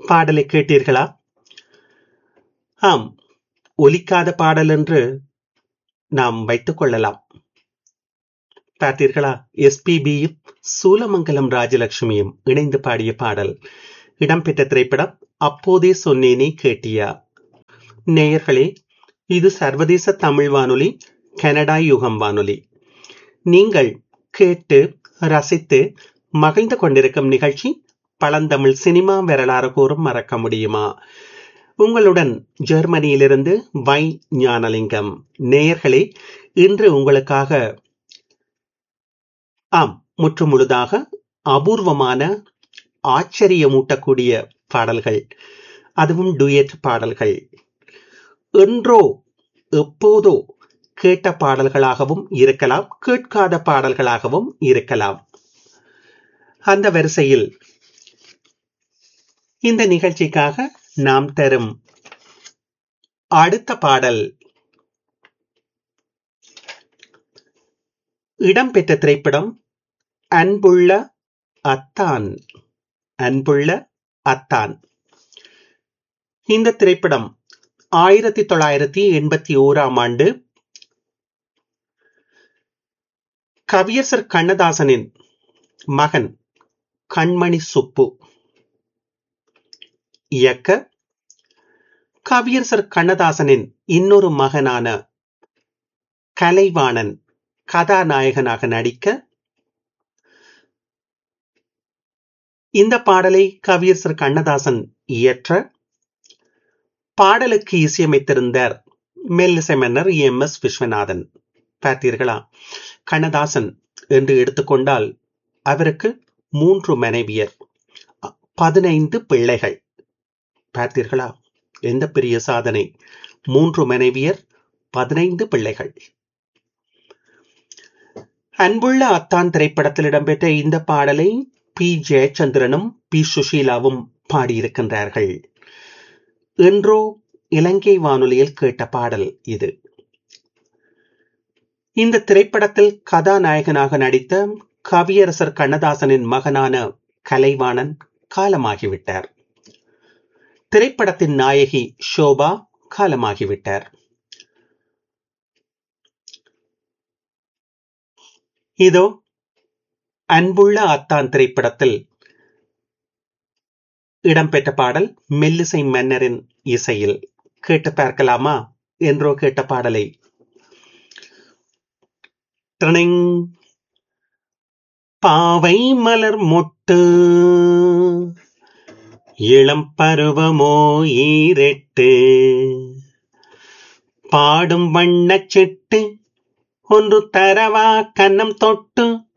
பாடலை கேட்டீர்களா ஆம் ஒலிக்காத பாடல் என்று நாம் வைத்துக் கொள்ளலாம் பார்த்தீர்களா எஸ்பிபியும் சூலமங்கலம் ராஜலட்சுமியும் இணைந்து பாடிய பாடல் இடம்பெற்ற திரைப்படம் அப்போதே சொன்னேனே கேட்டியா நேயர்களே இது சர்வதேச தமிழ் வானொலி கனடா யுகம் வானொலி நீங்கள் கேட்டு ரசித்து மகிழ்ந்து கொண்டிருக்கும் நிகழ்ச்சி பழந்தமிழ் சினிமா வரலாறு கூறும் மறக்க முடியுமா உங்களுடன் ஜெர்மனியிலிருந்து வை ஞானலிங்கம் நேயர்களே இன்று உங்களுக்காக ஆம் முற்று முழுதாக அபூர்வமான ஆச்சரியமூட்டக்கூடிய பாடல்கள் அதுவும் டுயட் பாடல்கள் என்றோ எப்போதோ கேட்ட பாடல்களாகவும் இருக்கலாம் கேட்காத பாடல்களாகவும் இருக்கலாம் அந்த வரிசையில் இந்த நிகழ்ச்சிக்காக நாம் தரும் அடுத்த பாடல் இடம்பெற்ற திரைப்படம் அன்புள்ள அத்தான் அன்புள்ள அத்தான் இந்த திரைப்படம் ஆயிரத்தி தொள்ளாயிரத்தி எண்பத்தி ஓராம் ஆண்டு கவியரசர் கண்ணதாசனின் மகன் கண்மணி சுப்பு இயக்க கவியரசர் கண்ணதாசனின் இன்னொரு மகனான கலைவாணன் கதாநாயகனாக நடிக்க இந்த பாடலை கவியரசர் கண்ணதாசன் இயற்ற பாடலுக்கு இசையமைத்திருந்தார் மெல்லிசை மன்னர் எம் எஸ் விஸ்வநாதன் பார்த்தீர்களா கண்ணதாசன் என்று எடுத்துக்கொண்டால் அவருக்கு மூன்று மனைவியர் பதினைந்து பிள்ளைகள் பார்த்தீர்களா எந்த பெரிய சாதனை மூன்று மனைவியர் பதினைந்து பிள்ளைகள் அன்புள்ள அத்தான் திரைப்படத்தில் இடம்பெற்ற இந்த பாடலை பி ஜெயச்சந்திரனும் பி சுஷீலாவும் பாடியிருக்கின்றார்கள் என்றோ இலங்கை வானொலியில் கேட்ட பாடல் இது இந்த திரைப்படத்தில் கதாநாயகனாக நடித்த கவியரசர் கண்ணதாசனின் மகனான கலைவாணன் காலமாகிவிட்டார் திரைப்படத்தின் நாயகி ஷோபா காலமாகிவிட்டார் இதோ அன்புள்ள அத்தான் திரைப்படத்தில் இடம்பெற்ற பாடல் மெல்லிசை மன்னரின் இசையில் கேட்டு பார்க்கலாமா என்றோ கேட்ட பாடலை பாவை மலர் மொட்டு இளம் பருவமோ ஈரெட்டு பாடும் வண்ணச் செட்டு ஒன்று தரவா கன்னம் தொட்டு